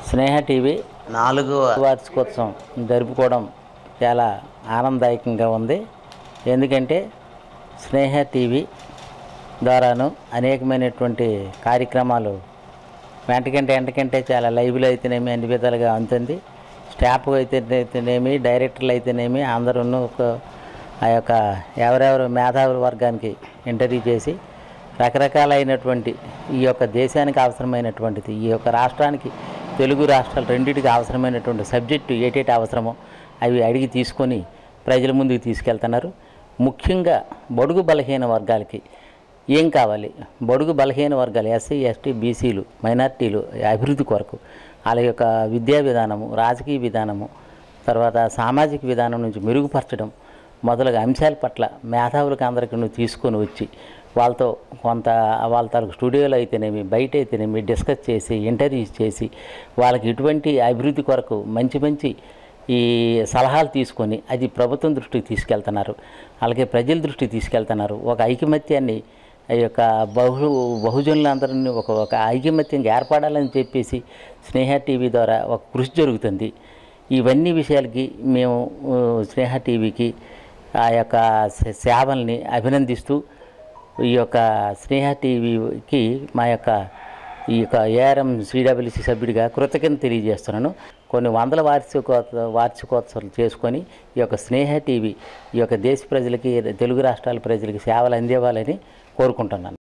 స్నేహ TV నాలుగవ వార్షికోత్సవం జరుపుకోవడం చాలా ఆనందదాయకంగా ఉంది ఎందుకంటే స్నేహ టీవీ ద్వారాను అనేకమైనటువంటి కార్యక్రమాలు వెంటకంటే వెంటకంటే చాలా లైవ్లో అయితేనేమి అన్ని విధాలుగా అందుతుంది స్టాఫ్ అయితే అయితేనేమి డైరెక్టర్లు అయితేనేమి అందరూ ఒక ఆ యొక్క ఎవరెవరు మేధావుల వర్గానికి ఇంటర్వ్యూ చేసి రకరకాలైనటువంటి ఈ యొక్క దేశానికి అవసరమైనటువంటిది ఈ యొక్క రాష్ట్రానికి తెలుగు రాష్ట్రాలు రెండింటికి అవసరమైనటువంటి సబ్జెక్టు ఏటేటి అవసరమో అవి అడిగి తీసుకొని ప్రజల ముందుకు తీసుకెళ్తున్నారు ముఖ్యంగా బడుగు బలహీన వర్గాలకి ఏం కావాలి బడుగు బలహీన వర్గాలు ఎస్సీ ఎస్టీ బీసీలు మైనార్టీలు అభివృద్ధి కొరకు వాళ్ళ యొక్క విద్యా విధానము రాజకీయ విధానము తర్వాత సామాజిక విధానం నుంచి మెరుగుపరచడం మొదలగు అంశాల పట్ల మేధావులకు అందరికీ నువ్వు తీసుకొని వచ్చి వాళ్ళతో కొంత వాళ్ళ తాలూకు స్టూడియోలో అయితేనేమి బయట అయితేనేమి డిస్కస్ చేసి ఇంటర్వ్యూస్ చేసి వాళ్ళకి ఇటువంటి అభివృద్ధి కొరకు మంచి మంచి ఈ సలహాలు తీసుకొని అది ప్రభుత్వం దృష్టికి తీసుకెళ్తున్నారు అలాగే ప్రజల దృష్టికి తీసుకెళ్తున్నారు ఒక ఐకమత్యాన్ని ఈ యొక్క బహు బహుజనులందరినీ ఒక ఒక ఐకమత్యంగా ఏర్పడాలని చెప్పేసి స్నేహ టీవీ ద్వారా ఒక కృషి జరుగుతుంది ఇవన్నీ విషయాలకి మేము ఆ, స్నేహ టీవీకి ఆ యొక్క సే- సేవల్ని అభినందిస్తూ ఈ యొక్క స్నేహ టీవీకి మా యొక్క ఈ యొక్క ఏఆర్ఎం సిడబ్ల్యూసి సభ్యుడిగా కృతజ్ఞత తెలియజేస్తున్నాను కొన్ని వందల వార్షికోత్సవ వార్షికోత్సవాలు చేసుకొని ఈ యొక్క స్నేహ టీవీ ఈ యొక్క దేశ ప్రజలకి తెలుగు రాష్ట్రాల ప్రజలకి సేవలు అందేవాలని కోరుకుంటున్నాను